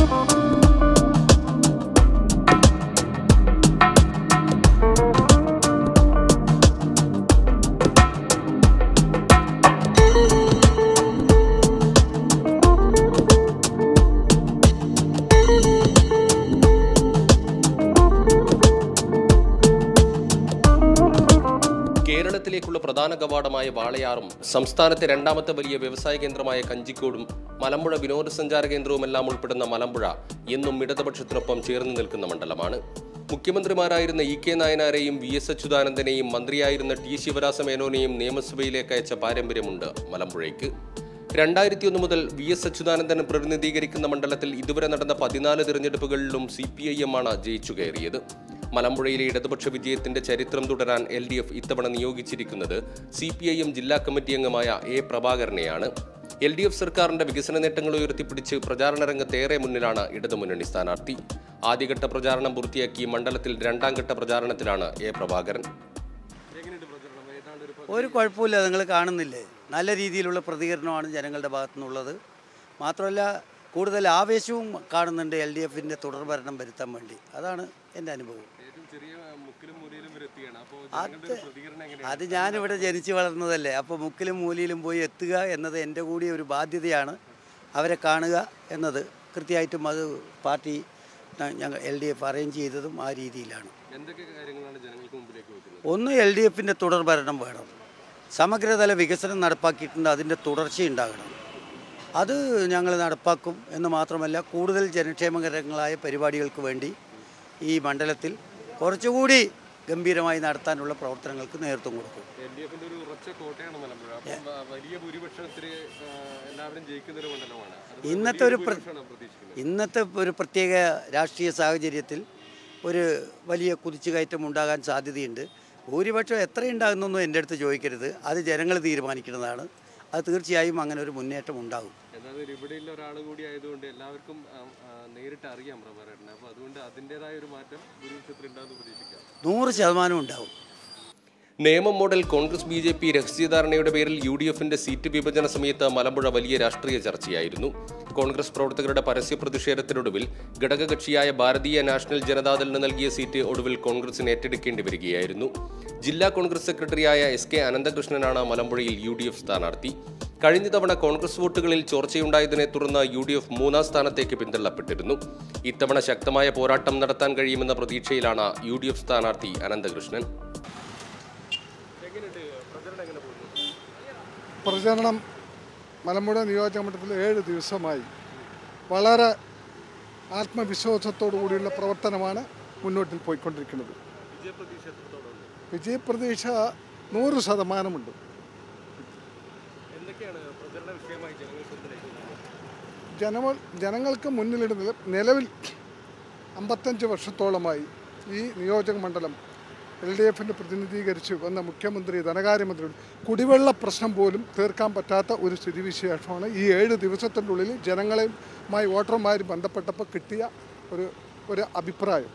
കേരളത്തിലേക്കുള്ള പ്രധാന കവാടമായ വാളയാറും സംസ്ഥാനത്തെ രണ്ടാമത്തെ വലിയ വ്യവസായ കേന്ദ്രമായ കഞ്ചിക്കോടും മലമ്പുഴ വിനോദസഞ്ചാര കേന്ദ്രവുമെല്ലാം ഉൾപ്പെടുന്ന മലമ്പുഴ എന്നും ഇടതുപക്ഷത്തിനൊപ്പം ചേർന്ന് നിൽക്കുന്ന മണ്ഡലമാണ് മുഖ്യമന്ത്രിമാരായിരുന്ന ഇ കെ നായനാരെയും വി എസ് അച്യുതാനന്ദനെയും മന്ത്രിയായിരുന്ന ടി ശിവരാസ മേനോനെയും നിയമസഭയിലേക്ക് അയച്ച പാരമ്പര്യമുണ്ട് മലമ്പുഴയ്ക്ക് രണ്ടായിരത്തി ഒന്ന് മുതൽ വി എസ് അച്യുതാനന്ദൻ പ്രതിനിധീകരിക്കുന്ന മണ്ഡലത്തിൽ ഇതുവരെ നടന്ന പതിനാല് തിരഞ്ഞെടുപ്പുകളിലും സി പി ഐ എം ആണ് ജയിച്ചു കയറിയത് മലമ്പുഴയിലെ ഇടതുപക്ഷ വിജയത്തിന്റെ ചരിത്രം തുടരാൻ എൽ ഡി എഫ് ഇത്തവണ നിയോഗിച്ചിരിക്കുന്നത് സി പി ഐ എം ജില്ലാ കമ്മിറ്റി അംഗമായ എ പ്രഭാകരനെയാണ് എൽ ഡി എഫ് സർക്കാരിന്റെ വികസന നേട്ടങ്ങൾ ഉയർത്തിപ്പിടിച്ച് പ്രചാരണ രംഗത്ത് ഏറെ മുന്നിലാണ് ഇടതുമുന്നണി സ്ഥാനാർത്ഥി ആദ്യഘട്ട പ്രചാരണം പൂർത്തിയാക്കി മണ്ഡലത്തിൽ രണ്ടാം ഘട്ട പ്രചാരണത്തിലാണ് എ പ്രഭാകരൻ ഒരു കുഴപ്പമില്ല നിങ്ങൾ കാണുന്നില്ലേ നല്ല രീതിയിലുള്ള പ്രതികരണമാണ് ജനങ്ങളുടെ ഭാഗത്തു നിന്നുള്ളത് മാത്രമല്ല കൂടുതൽ ആവേശവും കാണുന്നുണ്ട് എൽ ഡി എഫിൻ്റെ തുടർഭരണം വരുത്താൻ വേണ്ടി അതാണ് എൻ്റെ അനുഭവം അത് അത് ഞാനിവിടെ ജനിച്ചു വളർന്നതല്ലേ അപ്പോൾ മുക്കിലും മൂലയിലും പോയി എത്തുക എന്നത് എൻ്റെ കൂടി ഒരു ബാധ്യതയാണ് അവരെ കാണുക എന്നത് കൃത്യമായിട്ടും അത് പാർട്ടി ഞങ്ങൾ എൽ ഡി എഫ് അറേഞ്ച് ചെയ്തതും ആ രീതിയിലാണ് എന്തൊക്കെ കാര്യങ്ങളാണ് ജനങ്ങൾക്ക് മുമ്പിലേക്ക് വെക്കുന്നത് ഒന്ന് എൽ ഡി എഫിൻ്റെ തുടർഭരണം വേണം സമഗ്രതല വികസനം നടപ്പാക്കിയിട്ടുണ്ട് അതിൻ്റെ തുടർച്ചയുണ്ടാകണം അത് ഞങ്ങൾ നടപ്പാക്കും എന്ന് മാത്രമല്ല കൂടുതൽ ജനക്ഷേമകരങ്ങളായ പരിപാടികൾക്ക് വേണ്ടി ഈ മണ്ഡലത്തിൽ കുറച്ചുകൂടി ഗംഭീരമായി നടത്താനുള്ള പ്രവർത്തനങ്ങൾക്ക് നേതൃത്വം കൊടുക്കും എൽ ഡി എഫിന്റെ ഒരു ഉറച്ച കോട്ടയാണ് മലമ്പുഴ അപ്പം വ- വലിയ ഭൂരിപക്ഷത്തിന് എല്ലാവരും ജയിക്കുന്ന ഒരു മണ്ഡലമാണ് അത് ഇന്നത്തെ ഒരു പ്ര- ഭൂരിപക്ഷമാണ് പ്രതീക്ഷിക്കുന്നത് ഇന്നത്തെ ഒരു പ്രത്യേക രാഷ്ട്രീയ സാഹചര്യത്തിൽ ഒരു വലിയ കുതിച്ചുകയറ്റം ഉണ്ടാകാൻ സാധ്യതയുണ്ട് ഭൂരിപക്ഷം എത്രയുണ്ടാകുന്നൊന്നും എൻ്റെ അടുത്ത് ചോദിക്കരുത് അത് ജനങ്ങൾ തീരുമാനിക്കുന്നതാണ് അത് തീർച്ചയായും അങ്ങനെ ഒരു മുന്നേറ്റം ഉണ്ടാകും എന്നാൽ ഇവിടെയുള്ള ഒരാൾ കൂടി ആയതുകൊണ്ട് എല്ലാവർക്കും ആ, ആ, നേരിട്ട് അറിയാം പ്രഭാകരനെ അപ്പോൾ അതുകൊണ്ട് അതിൻ്റെതായ ഒരു മാറ്റം ഭൂരിപക്ഷത്തിൽ ഉണ്ടാകുന്ന പ്രതീക്ഷിക്കാം നൂറ് ശതമാനം ഉണ്ടാവും Nemam model Congress B J P രഹസ്യധാരണയുടെ പേരിൽ യു ഡി എഫിന്റെ സീറ്റ് വിഭജന സമയത്ത് മലമ്പുഴ വലിയ രാഷ്ട്രീയ ചർച്ചയായിരുന്നു കോൺഗ്രസ് പ്രവർത്തകരുടെ പരസ്യ പ്രതിഷേധത്തിനൊടുവിൽ ഘടകകക്ഷിയായ ഭാരതീയ നാഷണൽ ജനതാദളിന് നൽകിയ സീറ്റ് ഒടുവിൽ കോൺഗ്രസിന് ഏറ്റെടുക്കേണ്ടി വരികയായിരുന്നു ജില്ലാ കോൺഗ്രസ് സെക്രട്ടറിയായ എസ് കെ അനന്തകൃഷ്ണനാണ് മലമ്പുഴയിൽ യു ഡി എഫ് സ്ഥാനാർത്ഥി കഴിഞ്ഞ തവണ കോൺഗ്രസ് വോട്ടുകളിൽ ചോർച്ചയുണ്ടായതിനെ തുടർന്ന് യു ഡി എഫ് മൂന്നാം സ്ഥാനത്തേക്ക് പിന്തള്ളപ്പെട്ടിരുന്നു ഇത്തവണ ശക്തമായ പോരാട്ടം നടത്താൻ കഴിയുമെന്ന പ്രതീക്ഷയിലാണ് യു ഡി എഫ് സ്ഥാനാർത്ഥി അനന്തകൃഷ്ണൻ പ്രചരണം മലമ്പുഴ നിയോജക മണ്ഡലത്തിൽ ഏഴ് ദിവസമായി വളരെ ആത്മവിശ്വാസത്തോടു കൂടിയുള്ള പ്രവർത്തനമാണ് മുന്നോട്ടിൽ പോയിക്കൊണ്ടിരിക്കുന്നത് വിജയപ്രതീക്ഷ നൂറ് ശതമാനമുണ്ട് ജനമ ജനങ്ങൾക്ക് മുന്നിലിടുന്ന നിലവിൽ അമ്പത്തഞ്ച് വർഷത്തോളമായി ഈ നിയോജക മണ്ഡലം എൽ ഡി എഫിനെ പ്രതിനിധീകരിച്ച് വന്ന മുഖ്യമന്ത്രി ധനകാര്യമന്ത്രി കുടിവെള്ള പ്രശ്നം പോലും തീർക്കാൻ പറ്റാത്ത ഒരു സ്ഥിതിവിശേഷമാണ് ഈ ഏഴ് ദിവസത്തിൻ്റെ ഉള്ളിൽ ജനങ്ങളുമായി വോട്ടർമാർ ബന്ധപ്പെട്ടപ്പോൾ കിട്ടിയ ഒരു ഒരു അഭിപ്രായം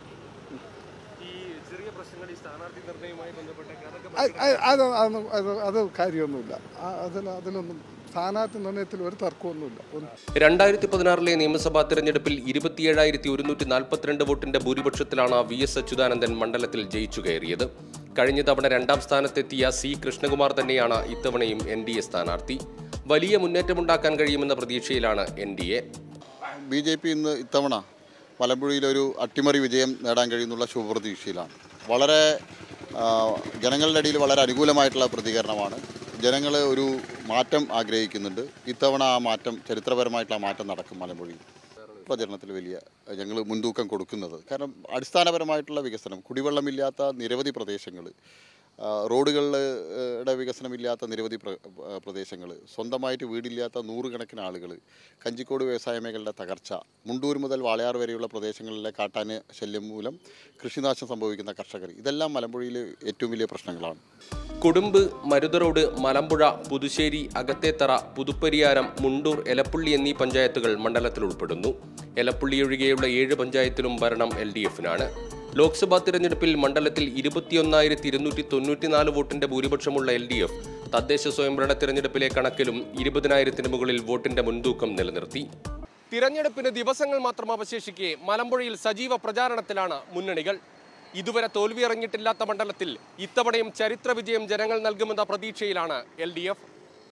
അ- അ- അത് അത് അത് അത് കാര്യമൊന്നുമില്ല ആ- അതിൽ അതിലൊന്നും സ്ഥാനാർത്ഥി നിർണയത്തിൽ ഒരു തർക്കമൊന്നുമില്ല ഒന്നും രണ്ടായിരത്തി പതിനാറിലെ നിയമസഭാ തെരഞ്ഞെടുപ്പിൽ ഇരുപത്തിയേഴായിരത്തി ഒരുന്നൂറ്റി നാൽപ്പത്തിരണ്ട് വോട്ടിന്റെ ഭൂരിപക്ഷത്തിലാണ് വി എസ് അച്യുതാനന്ദൻ മണ്ഡലത്തിൽ ജയിച്ചു കയറിയത് കഴിഞ്ഞ തവണ രണ്ടാം സ്ഥാനത്തെത്തിയ സി കൃഷ്ണകുമാർ തന്നെയാണ് ഇത്തവണയും എൻ ഡി എ സ്ഥാനാർത്ഥി വലിയ മുന്നേറ്റമുണ്ടാക്കാൻ കഴിയുമെന്ന പ്രതീക്ഷയിലാണ് N D A B J P ഇന്ന് ഇത്തവണ മലമ്പുഴയിലൊരു അട്ടിമറി വിജയം നേടാൻ കഴിയുന്നുള്ള ശുഭപ്രതീക്ഷയിലാണ് വളരെ ആ, ജനങ്ങളുടെ ഇടയിൽ വളരെ അനുകൂലമായിട്ടുള്ള പ്രതികരണമാണ് ജനങ്ങൾ ഒരു മാറ്റം ആഗ്രഹിക്കുന്നുണ്ട് ഇത്തവണ ആ മാറ്റം ചരിത്രപരമായിട്ടുള്ള ആ മാറ്റം നടക്കും മലമ്പുഴയിൽ പ്രചരണത്തിൽ വലിയ ഞങ്ങൾ മുൻതൂക്കം കൊടുക്കുന്നത് കാരണം അടിസ്ഥാനപരമായിട്ടുള്ള വികസനം കുടിവെള്ളമില്ലാത്ത നിരവധി പ്രദേശങ്ങൾ റോഡുകളുടെ വികസനമില്ലാത്ത നിരവധി പ്രദേശങ്ങൾ സ്വന്തമായിട്ട് വീടില്ലാത്ത നൂറുകണക്കിന് ആളുകൾ കഞ്ചിക്കോട് വ്യവസായ മേഖലയുടെ തകർച്ച മുണ്ടൂർ മുതൽ വാളയാർ വരെയുള്ള പ്രദേശങ്ങളിലെ കാട്ടാന ശല്യം മൂലം കൃഷിനാശം സംഭവിക്കുന്ന കർഷകർ ഇതെല്ലാം മലമ്പുഴയിലെ ഏറ്റവും വലിയ പ്രശ്നങ്ങളാണ് കൊടുമ്പ് മരുതറോഡ് മലമ്പുഴ പുതുശ്ശേരി അകത്തേത്തറ പുതുപ്പരിയാരം മുണ്ടൂർ എലപ്പുള്ളി എന്നീ പഞ്ചായത്തുകൾ മണ്ഡലത്തിൽ ഉൾപ്പെടുന്നു എലപ്പുള്ളി ഒഴികെയുള്ള ഏഴ് പഞ്ചായത്തിലും ഭരണം എൽ ഡി എഫിനാണ് ലോക്സഭാ തിരഞ്ഞെടുപ്പിൽ മണ്ഡലത്തിൽ ഇരുപത്തിയൊന്നായിരത്തി ഇരുന്നൂറ്റി തൊണ്ണൂറ്റിനാല് വോട്ടിന്റെ ഭൂരിപക്ഷമുള്ള എൽ ഡി എഫ് തദ്ദേശ സ്വയംഭരണ തിരഞ്ഞെടുപ്പിലെ കണക്കിലും ഇരുപതിനായിരത്തിന് മുകളിൽ വോട്ടിന്റെ മുൻതൂക്കം നിലനിർത്തി തിരഞ്ഞെടുപ്പിന് ദിവസങ്ങൾ മാത്രം അവശേഷിക്കെ മലമ്പുഴയിൽ സജീവ പ്രചാരണത്തിലാണ് മുന്നണികൾ ഇതുവരെ തോൽവിയിറങ്ങിയിട്ടില്ലാത്ത മണ്ഡലത്തിൽ ഇത്തവണയും ചരിത്ര വിജയം ജനങ്ങൾ നൽകുമെന്ന പ്രതീക്ഷയിലാണ് എൽ